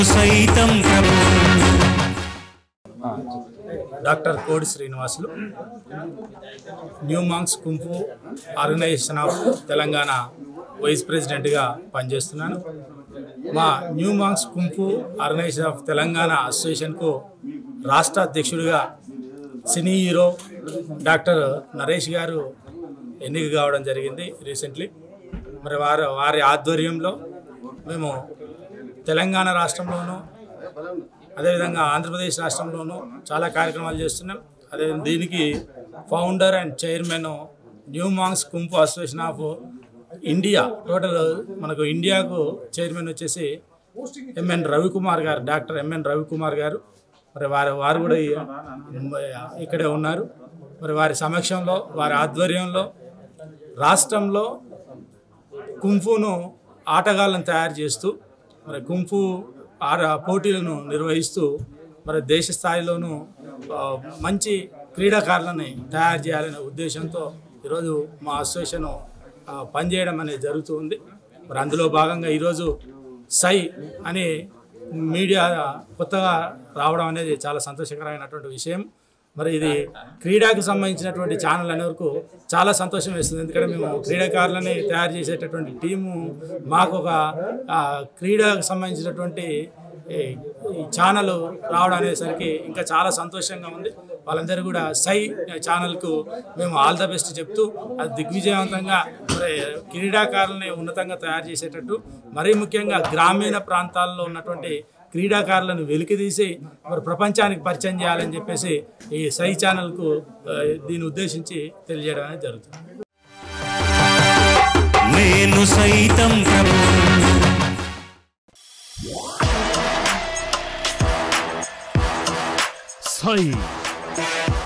సైతం Prabhu doctor Kodi Srinivasulu new monks kung fu organisation of Telangana vice ప్రెసిడెంట్గా పనిచేస్తున్నాను మా new monks kung fu organisation of Telangana అసోసియేషన్కు రాష్ట్ర అధ్యక్షుడిగా సినీ హీరో డాక్టర్ నరేష్ గారు ఎన్నిక కావడం జరిగింది రీసెంట్లీ మరి వారి వారి ఆధ్వర్యంలో మేము తెలంగాణ రాష్ట్రంలోనూ అదేవిధంగా ఆంధ్రప్రదేశ్ రాష్ట్రంలోనూ చాలా కార్యక్రమాలు చేస్తున్నాం అదే దీనికి founder and chairman new monks kung fu association of India total మనకు ఇండియాకు చైర్మన్ వచ్చేసి ఎంఎన్ రవికుమార్ గారు డాక్టర్ ఎంఎన్ రవికుమార్ గారు మరి వారు వారు కూడా ఈ- ఇక్కడే ఉన్నారు మరి వారి సమక్షంలో వారి ఆధ్వర్యంలో రాష్ట్రంలో కుంఫును ఆటగాళ్ళను తయారు చేస్తూ మరి కుంఫు ఆట పోటీలను నిర్వహిస్తూ మరి దేశ స్థాయిలోనూ ఆ, మంచి క్రీడాకారులని తయారు చేయాలనే ఉద్దేశంతో ఈరోజు మా అసోసియేషన్ ఆ, పనిచేయడం అనేది జరుగుతుంది మరి అందులో భాగంగా ఈరోజు సై అని మీడియా కొత్తగా రావడం అనేది చాలా సంతోషకరమైనటువంటి విషయం మరి ఇది క్రీడాకు సంబంధించినటువంటి ఛానల్ అనే వరకు చాలా సంతోషం వేస్తుంది ఎందుకంటే మేము క్రీడాకారులని తయారు చేసేటటువంటి టీము మాకు ఒక ఆ, క్రీడకు సంబంధించినటువంటి ఈ ఈ ఛానల్ రావడం అనేసరికి ఇంకా చాలా సంతోషంగా ఉంది వాళ్ళందరూ కూడా సై ఛానల్కు మేము ఆల్ ద బెస్ట్ చెప్తూ అది దిగ్విజయవంతంగా మరి క్రీడాకారులని ఉన్నతంగా తయారు చేసేటట్టు మరీ ముఖ్యంగా గ్రామీణ ప్రాంతాల్లో ఉన్నటువంటి క్రీడాకారులను వెలికితీసి మరి ప్రపంచానికి పరిచయం చేయాలని చెప్పేసి ఈ సై ఛానల్కు ఆ, దీన్ని ఉద్దేశించి తెలియజేయడం అనేది జరుగుతుంది నేను సైతం ప్రభు సై